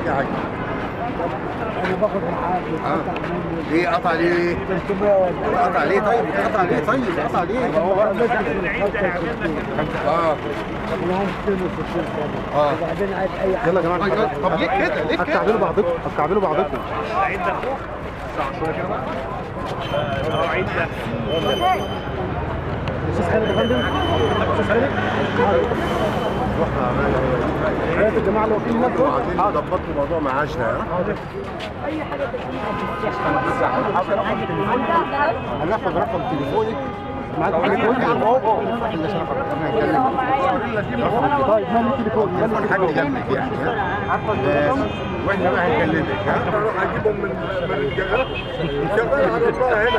حاجه حاجه انا باخد معاك اه ليه قطع ليه؟ 300 ولا قطع ليه طيب؟ قطع ليه طيب؟ قطع ليه؟ هو ماسك في الخمسة وستين. اه انا هم 62 سنه اه. وبعدين عايز اي حاجه يلا يا جماعه طب ليه كده؟ ليه كده؟ هتكعبلوا بعضكم هتكعبلوا بعضكم استاذ خالد يا فندم استاذ خالد يا جماعه الوكيل نفسه قاعد ظبطت الموضوع معاشنا هناخد رقم تليفونك معاك تليفون طيب مالي التليفون مالي تليفون حد جنبك يعني ها؟ بس. واحنا بقى هنكلمك ها اروح اجيبهم من من الجهات شغال على الله هنا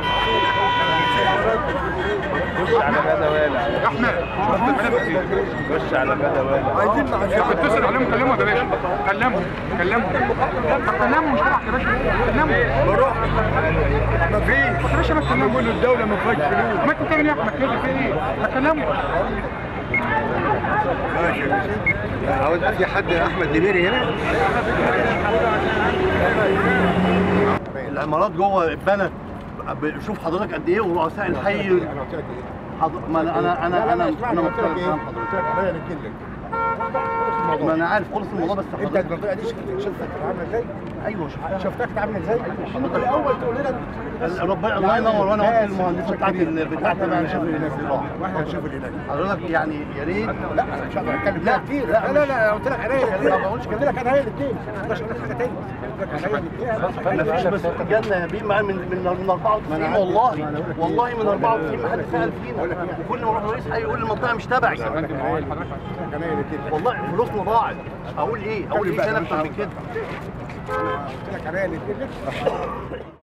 خش على غدا والع احمد خش على غدا والع عايزين معاشات اتصل عليهم كلمهم يا باشا كلمهم كلمهم كلمهم مش تبعك يا باشا كلمهم بروح مفيش يا باشا ما تكلمهم بيقولوا الدولة ما فيهاش فلوس ما انت بتعمل ايه يا احمد كده في ايه؟ ما تكلمهم ماشي يا باشا عاوز في حد احمد دميري هنا العمارات جوه اتبنت شوف حضرتك قد ايه ورؤساء الحي حضر... ما انا انا انا انا انا مقتنع بكلام حضرتك ما انا عارف خلص الموضوع بس انت حضرتك المنطقه دي شفتك شفتك عامله ازاي؟ ايوه شوف شفتك عامله ازاي؟ حضرتك- الاول تقول لنا ربنا الله ينور وانا قلت للمهندسه بتاعتي ال- بتاعتي احنا بقى هنشوف نشوف اللي الاستطلاع واحنا هنشوف اللي هناك حضرتك يعني يا ريت لا انا مش هقدر اتكلم لا، لا كتير لا، لا لا لا قلت لك انا هي الاثنين ما بقولش كده لك انا هي الاثنين مش هقول لك حاجه تاني قلت لك انا هي الاثنين ما فيش بس جالنا يا بيه من من من 94 والله والله من 94 ما حد سال فينا كل ما اروح رئيس حي يقول لي المنطقه مش تبعي انا هي الاثنين والله فلوسنا ضاعت اقول ايه اقول ايه تاني اكتر من كده قلت لك انا هي الاثنين